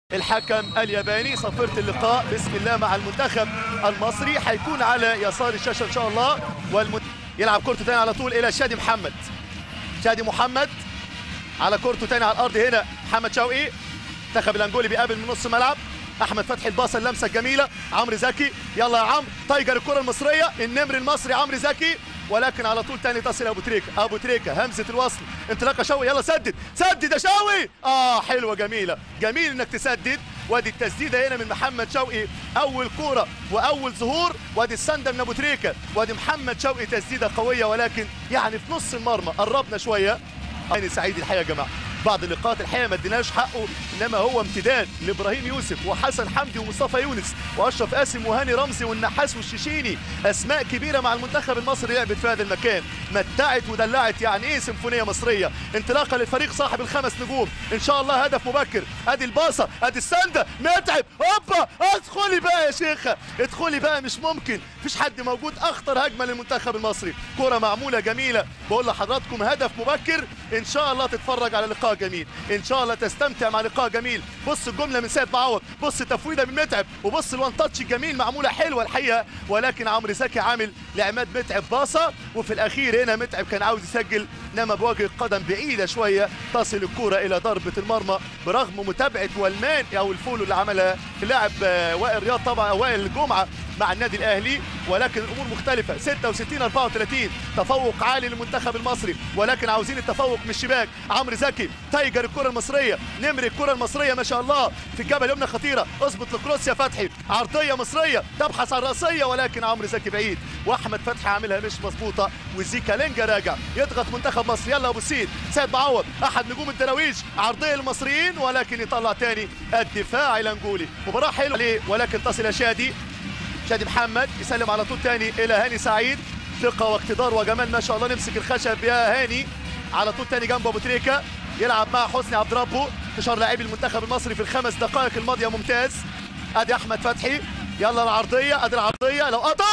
الحكم الياباني صفرت اللقاء بسم الله مع المنتخب المصري هيكون على يسار الشاشه ان شاء الله والمن... يلعب كورته تاني على طول الى شادي محمد شادي محمد على كورته تاني على الارض هنا محمد شوقي منتخب الانجولي بيقابل من نص الملعب احمد فتحي الباصه اللمسه الجميله عمرو زكي يلا يا عمرو تايجر الكره المصريه النمر المصري عمرو زكي ولكن على طول تاني تصل ابو تريكه ابو تريكه همزه الوصل انطلاقه شوقي يلا سدد سدد يا شوقي اه حلوه جميله جميل انك تسدد وادي التسديده هنا من محمد شوقي اول كوره واول ظهور وادي السنده من ابو تريكه وادي محمد شوقي تسديده قويه ولكن يعني في نص المرمى قربنا شويه هاني سعيد الحقيقه يا جماعه بعض اللقاءات الحقيقه ما اديناش حقه انما هو امتداد لابراهيم يوسف وحسن حمدي ومصطفى يونس واشرف قاسم وهاني رمزي والنحاس والشيشيني اسماء كبيره مع المنتخب المصري لعبت في هذا المكان متعت ودلعت يعني ايه سيمفونيه مصريه انطلاقه للفريق صاحب الخمس نجوم ان شاء الله هدف مبكر ادي الباصه ادي السنده متعب هوبا ادخلي بقى يا شيخه ادخلي بقى مش ممكن مفيش حد موجود اخطر هجمه للمنتخب المصري كره معموله جميله بقول لحضراتكم هدف مبكر ان شاء الله تتفرج على لقاء جميل ان شاء الله تستمتع مع لقاء جميل بص الجمله من سيد معوض بص تفويضه من متعب وبص الوان تاتش الجميل معموله حلوه الحقيقه ولكن عمرو زكي عامل لعماد متعب باصه وفي الاخير هنا متعب كان عاوز يسجل انما بوجه القدم بعيده شويه تصل الكره الى ضربه المرمى برغم متابعه والمان او الفولو اللي عملها اللاعب وائل رياض طبعا وائل الجمعه مع النادي الاهلي ولكن الامور مختلفه 66 34 تفوق عالي للمنتخب المصري ولكن عاوزين التفوق من الشباك عمرو زكي تايجر الكره المصريه نمر الكره المصريه ما شاء الله في الجبهه اليمنى خطيره اظبط الكروس يا فتحي عرضيه مصريه تبحث عن راسيه ولكن عمرو زكي بعيد واحمد فتحي عاملها مش مظبوطه وزيكا لينجا راجع يضغط منتخب مصر يلا ابو سيد سيد معوض احد نجوم الدراويش عرضيه للمصريين ولكن يطلع تاني الدفاع الانجولي مباراه حلوه عليه ولكن تصل شادي شادي محمد يسلم على طول تاني الى هاني سعيد ثقه واقتدار وجمال ما شاء الله نمسك الخشب يا هاني على طول تاني جنب ابو تريكه يلعب مع حسني عبد ربه انتشار لاعبي المنتخب المصري في الخمس دقائق الماضيه ممتاز ادي احمد فتحي يلا العرضيه ادي العرضيه لو قطع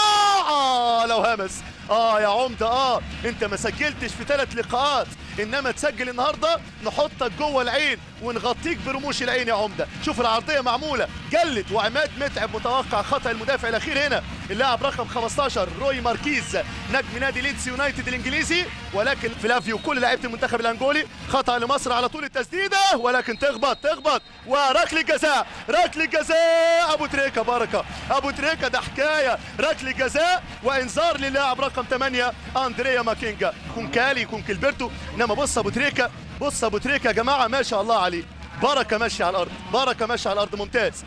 آه لو همس اه يا عمده اه انت ما سجلتش في ثلاث لقاءات انما تسجل النهارده نحطك جوه العين ونغطيك برموش العين يا عمده شوف العرضيه معموله جلت وعماد متعب متوقع خطا المدافع الاخير هنا اللاعب رقم 15 روي ماركيز نجم نادي ليدز يونايتد الانجليزي ولكن فلافيو كل لعيبه المنتخب الانجولي خطا لمصر على طول التسديده ولكن تخبط تخبط وركله جزاء ركله جزاء ابو تريكه بركه ابو تريكه ده حكايه ركله جزاء وانذار للاعب رقم 8 اندريا ماكينجا يكون كالي يكون كيلبرتو انما بص ابو تريكه بص ابو تريكه يا جماعه ما شاء الله عليه بركه ماشيه على الارض بركه ماشيه على الارض ممتاز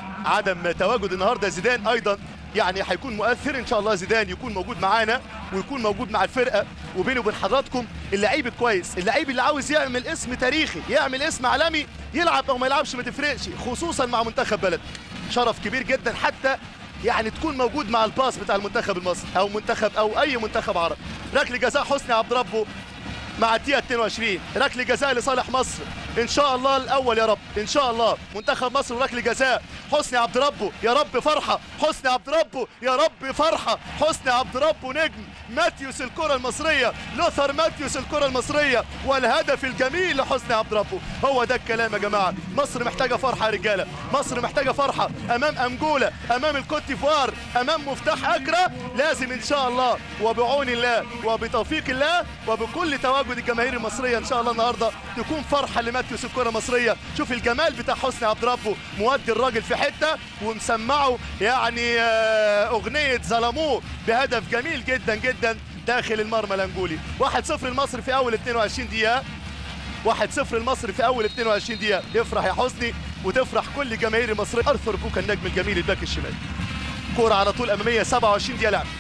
عدم تواجد النهارده زيدان ايضا يعني هيكون مؤثر ان شاء الله زيدان يكون موجود معانا ويكون موجود مع الفرقه وبيني وبين حضراتكم اللعيب الكويس اللعيب اللي عاوز يعمل اسم تاريخي يعمل اسم عالمي يلعب او ما يلعبش ما تفرقش خصوصا مع منتخب بلد شرف كبير جدا حتى يعني تكون موجود مع الباص بتاع المنتخب المصري او منتخب او اي منتخب عربي ركله جزاء حسني عبد ربه مع الدقيقه 22 ركله جزاء لصالح مصر ان شاء الله الاول يا رب ان شاء الله منتخب مصر وركله جزاء حسني عبد ربه يا رب فرحه حسني عبد ربه يا رب فرحه حسني عبد ربه نجم ماتيوس الكره المصريه لوثر ماتيوس الكره المصريه والهدف الجميل لحسني عبد ربه هو ده الكلام يا جماعه مصر محتاجه فرحه يا رجاله مصر محتاجه فرحه امام انجولا امام الكوت ديفوار امام مفتاح اكرا لازم ان شاء الله وبعون الله وبتوفيق الله وبكل تواجد الجماهير المصريه ان شاء الله النهارده تكون فرحه لماتيوس الكره المصريه شوف الجمال بتاع حسني عبد ربه مودي الراجل في حته ومسمعه يعني اغنيه ظلموه بهدف جميل جدا جدا داخل المرمى الانجولي 1-0 المصري في اول 22 دقيقه 1-0 المصري في اول 22 دقيقه يفرح يا حسني وتفرح كل الجماهير المصريه ارثر بوكا النجم الجميل الباك الشمال كوره على طول اماميه 27 دقيقه لعب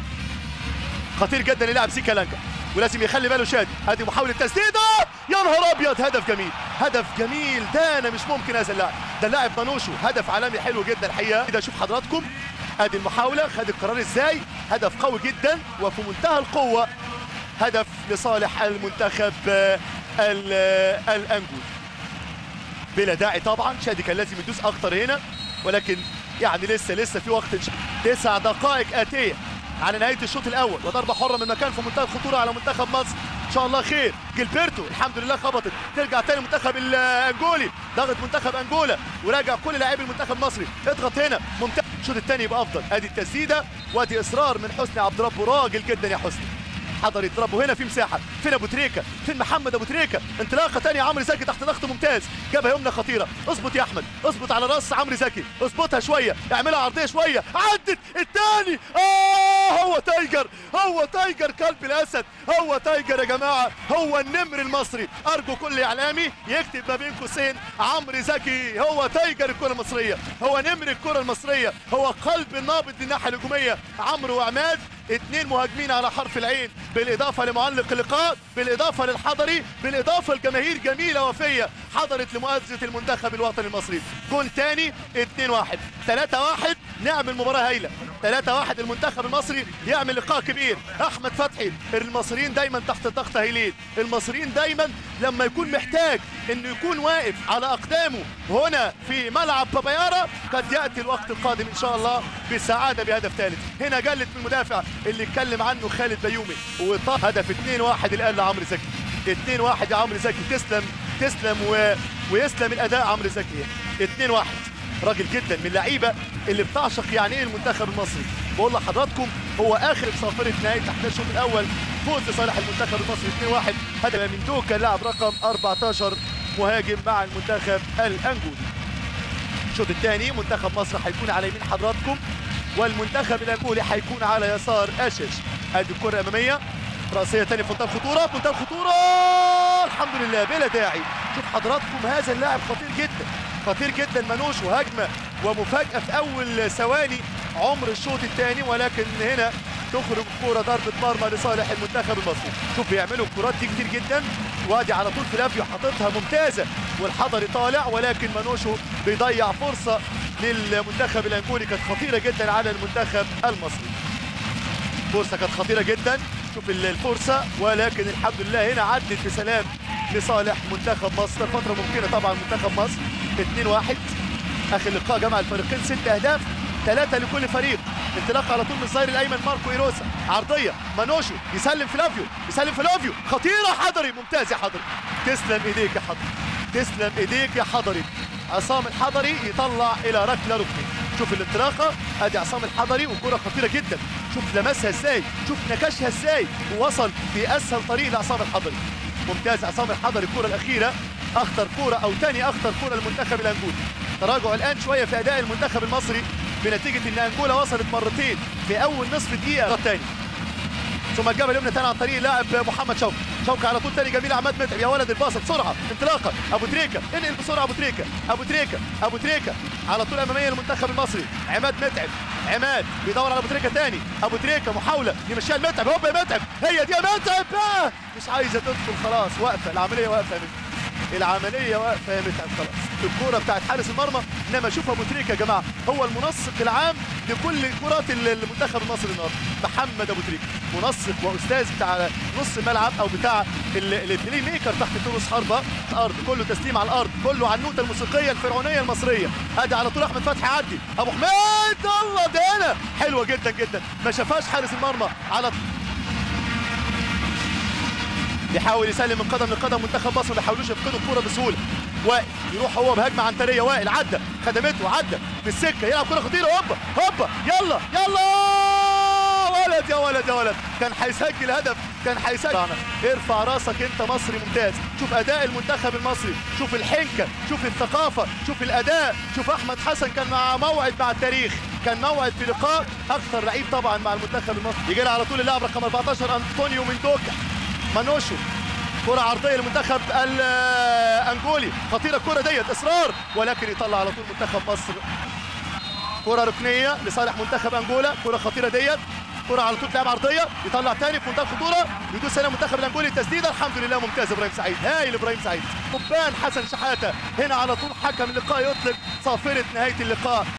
خطير جدا يلعب سيكا لانكا ولازم يخلي باله شادي ادي محاوله تسديده يا نهار ابيض هدف جميل هدف جميل ده انا مش ممكن هذا اللاعب ده اللاعب مانوشو هدف عالمي حلو جدا الحقيقه كده شوف حضراتكم ادي المحاوله خد القرار ازاي هدف قوي جدا وفي منتهى القوه هدف لصالح المنتخب الانجول بلا داعي طبعا شادي كان لازم يدوس اكتر هنا ولكن يعني لسه لسه في وقت تسع دقائق اتيه على نهايه الشوط الاول وضربه حره من مكان في منتهى الخطوره على منتخب مصر شاء الله خير جilberto الحمد لله خبطت ترجع تاني منتخب الانجولي ضغط منتخب انجولا وراجع كل لاعبي المنتخب المصري اضغط هنا ممتاز الشوط الثاني يبقى افضل ادي التسديده وادي اصرار من حسني عبد ربه راجل جدا يا حسني حضر يضربه هنا في مساحه فين ابو تريكه فين محمد ابو تريكه انطلاقه ثانيه عمرو زكي تحت ضغط ممتاز جابها يمنى خطيره اظبط يا احمد اظبط على راس عمرو زكي اظبطها شويه اعملها عرضيه شويه عدت الثاني اه هو تايجر هو تايجر كلب الاسد هو تايجر يا جماعه هو النمر المصري ارجو كل اعلامي يكتب ما بين قوسين عمرو زكي هو تايجر الكره المصريه هو نمر الكره المصريه هو قلب النابض للناحيه الهجوميه عمرو وعماد اثنين مهاجمين على حرف العين بالاضافه لمعلق اللقاء بالاضافه للحضري بالاضافه لجماهير جميله وفيه حضرت لمؤازره المنتخب الوطني المصري جون تاني 2 1 3 1 نعمل مباراه هايله 3 1 المنتخب المصري يعمل لقاء كبير احمد فتحي المصريين دايما تحت ضغط هايلين المصريين دايما لما يكون محتاج انه يكون واقف على اقدامه هنا في ملعب بابايارا قد ياتي الوقت القادم ان شاء الله بسعاده بهدف ثالث هنا جلت من المدافع اللي اتكلم عنه خالد بيومي وطه هدف 2 1 الان لعمرو زكي 2 1 يا عمرو زكي تسلم تسلم و... ويسلم الاداء عمرو زكي 2 1 راجل جدا من اللعيبه اللي بتعشق يعني ايه المنتخب المصري بقول لحضراتكم هو اخر صافره نهايه تحت الشوط الاول فوز لصالح المنتخب المصري 2-1 هدف من دوكا لاعب رقم 14 مهاجم مع المنتخب الانجولي الشوط الثاني منتخب مصر هيكون على يمين حضراتكم والمنتخب الانجولي هيكون على يسار اشش ادي الكره الاماميه راسيه ثانيه في منتهى الخطوره في منتهى الخطوره الحمد لله بلا داعي شوف حضراتكم هذا اللاعب خطير جدا خطير جدا منوش وهجمه ومفاجاه في اول ثواني عمر الشوط الثاني ولكن هنا تخرج كوره ضربه مرمى لصالح المنتخب المصري شوف بيعملوا الكرات دي كتير جدا وادي على طول فلافيو حاططها ممتازه والحضري طالع ولكن منوشو بيضيع فرصه للمنتخب الانجولي كانت خطيره جدا على المنتخب المصري فرصه كانت خطيره جدا شوف الفرصه ولكن الحمد لله هنا عدت بسلام لصالح منتخب مصر فتره ممكنه طبعا منتخب مصر 2 1 اخر لقاء جمع الفريقين ست اهداف ثلاثة لكل فريق انطلاق على طول من الظهير الايمن ماركو ايروسا عرضيه مانوشو يسلم فلافيو يسلم فلافيو خطيره حضري ممتاز يا حضري تسلم ايديك يا حضري تسلم ايديك يا حضري عصام الحضري يطلع الى ركله ركني شوف الانطلاقه ادي عصام الحضري وكره خطيره جدا شوف لمسها ازاي شوف نكشها ازاي ووصل في اسهل طريق لعصام الحضري ممتاز عصام الحضري الكره الاخيره اخطر كوره او ثاني اخطر كوره للمنتخب الانجولي تراجع الان شويه في اداء المنتخب المصري بنتيجه ان انجولا وصلت مرتين في اول نصف دقيقه الثاني ثم الجبهه اليمنى ثاني عن طريق اللاعب محمد شوقي شوقي على طول ثاني جميل عماد متعب يا ولد الباصه بسرعه انطلاقه ابو تريكه انقل بسرعه ابو تريكه ابو تريكه ابو تريكه على طول اماميه للمنتخب المصري عماد متعب عماد بيدور على ابو تريكه ثاني ابو تريكه محاوله يمشيها المتعب هوب يا متعب هي دي يا متعب آه مش عايزه تدخل خلاص واقفه العمليه واقفه منه العمليه واقفه يا متعب خلاص الكوره بتاعت حارس المرمى انما شوف ابو تريكه يا جماعه هو المنسق العام لكل كرات المنتخب المصري النهارده محمد ابو تريكه منسق واستاذ بتاع نص الملعب او بتاع البلاي ميكر تحت تونس حربه الارض كله تسليم على الارض كله على النوته الموسيقيه الفرعونيه المصريه ادي على طول احمد فتحي عدي ابو حميد الله ده هنا حلوه جدا جدا ما شافهاش حارس المرمى على بيحاول يسلم من قدم لقدم منتخب مصر ما بيحاولوش يفقدوا الكوره بسهوله وائل يروح هو بهجمه عنتريه وائل عدى خدمته عدى في السكه يلعب كره خطيره هوبا هوبا يلا يلا ولد يا ولد يا ولد كان هيسجل هدف كان هيسجل ارفع راسك انت مصري ممتاز شوف اداء المنتخب المصري شوف الحنكه شوف الثقافه شوف الاداء شوف احمد حسن كان مع موعد مع التاريخ كان موعد في لقاء اكثر لعيب طبعا مع المنتخب المصري يجي على طول اللاعب رقم 14 انطونيو مندوكا مانوشو كرة عرضية للمنتخب الأنجولي خطيرة الكرة ديت إصرار ولكن يطلع على طول منتخب مصر كرة ركنية لصالح منتخب أنجولا كرة خطيرة ديت كرة على طول تلعب عرضية يطلع تاني في منتهى الخطورة يدوس هنا منتخب الأنجولي تسديدة الحمد لله ممتاز إبراهيم سعيد هايل إبراهيم سعيد قبان حسن شحاتة هنا على طول حكم اللقاء يطلق صافرة نهاية اللقاء